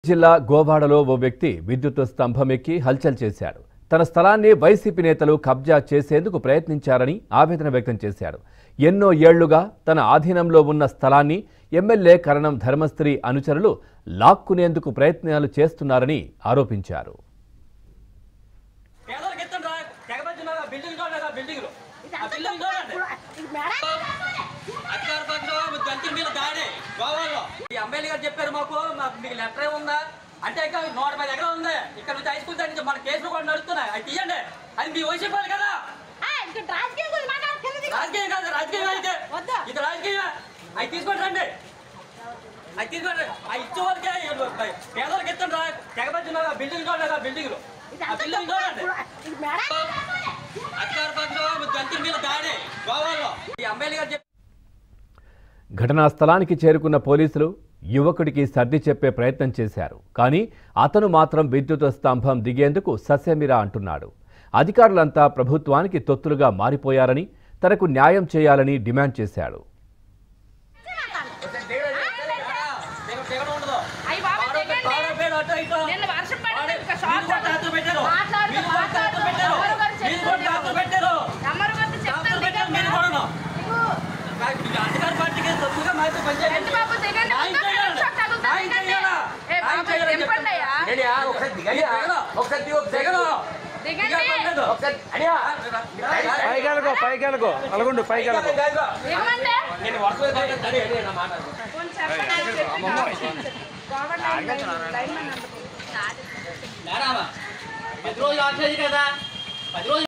జిల్లా గోవాడలో ఓ వ్యక్తి విద్యుత్ స్తంభం ఎక్కి హల్చల్ చేశాడు తన స్థలాన్ని వైసీపీ నేతలు కబ్జా చేసేందుకు ప్రయత్నించారని ఆవేదన వ్యక్తం చేశాడు ఎన్నో ఏళ్లుగా తన ఆధీనంలో ఉన్న స్థలాన్ని ఎమ్మెల్యే కరణం ధర్మస్త్రీ అనుచరులు లాక్కునేందుకు ప్రయత్నాలు చేస్తున్నారని ఆరోపించారు పేదలకు ఎత్తండి రా తెగబెట్టున్నారా బిల్డింగ్ చూడండి ఆ బిల్డింగ్లు ఆ బిల్డింగ్ చూడండి అధికార పక్షం దళితుల మీద దాడి గోవాలో ఈ ఎమ్మెల్యే గారు చెప్పారు మాకు మా- మీకు లెటర్ ఏముందా అంటే ఇంకా నూట పది ఎకరాలు ఉంది ఇక్కడ నుంచి హై స్కూల్ దగ్గర నుంచి మన కేసులు కూడా నడుస్తున్నాయి అది తీయండి అది మీ వైసీపీ వాళ్ళు కదా రాజకీయం కాదు రాజకీయం అయితే వద్దా? ఇది రాజకీయం అవి తీసుకోండి రండి అవి తీసుకోండి ఆ ఇచ్చే వాళ్ళకే పేదలకు ఎత్తండి రా తెగబెట్టున్నారా ఆ బిల్డింగ్ చూడండి ఆ బిల్డింగ్లు ఆ బిల్డింగ్ చూడండి అధికార పక్షం దళితుల మీద దాడి గోవాలో ఈ ఎమ్మెల్యే గారు చెప్పారు ఘటనా స్థలానికి చేరుకున్న పోలీసులు యువకుడికి సర్ది చెప్పే ప్రయత్నం చేశారు కానీ అతను మాత్రం విద్యుత్ స్తంభం దిగేందుకు సస్యమిరా అంటున్నాడు అధికారులంతా ప్రభుత్వానికి తొత్తులుగా మారిపోయారని తనకు న్యాయం చేయాలని డిమాండ్ చేశాడు దిగ- దిగడం ఉండదు. అయ్య బాబోయ్, తాడు- దిగండి. తాడు పేరు అటు ఇటు. నిన్న వర్షం పడింది, వాడు- ఇంకా షాప్ మీరు కూడా తాతలు పెట్టారు. మాట్లాడుతూ, మీరు కూడా తాతలు మాట్లాడుతూ, పెట్టారు. ఎవరు గారు మీరు కూడా చెప్తారు తాతలు పెట్టారు. నెంబర్ వద్ద తాతలు చెప్తాను పెట్టారు, దిగండి. మీరు కూడాను. దిగు. ఇది అధికార పార్టీకి తొత్తులుగా మారితే పనిచేయండి. రండి బాబు, దిగండి. న్యాయం ఉందా? చేయాలి. షాప్ తగులుతా, న్యాయం దిగండి. చేయాలా? ఏ న్యాయం బాబు, చేయాలని దింపండి చెప్తాను. అయ్యా. ఏడియా ఒకసారి దిగయ్యా దిగను. ఒకసారి దిగు ఒకసారి దిగను. దిగండి. దిగే పర్లేదు. ఒకసారి అడియా పైకి వెళ్ళకో పైకి వెళ్ళకో అలగుండు పైకి వెళ్ళకో దిగమంటే? నేను వర్షం అడి అడి నా మాట కొంచెం చెప్పండి, అది చెప్పి కావాలి. Government line line line man number. లేరావా పది రోజులు ఆఫ్ కదా పది రోజులు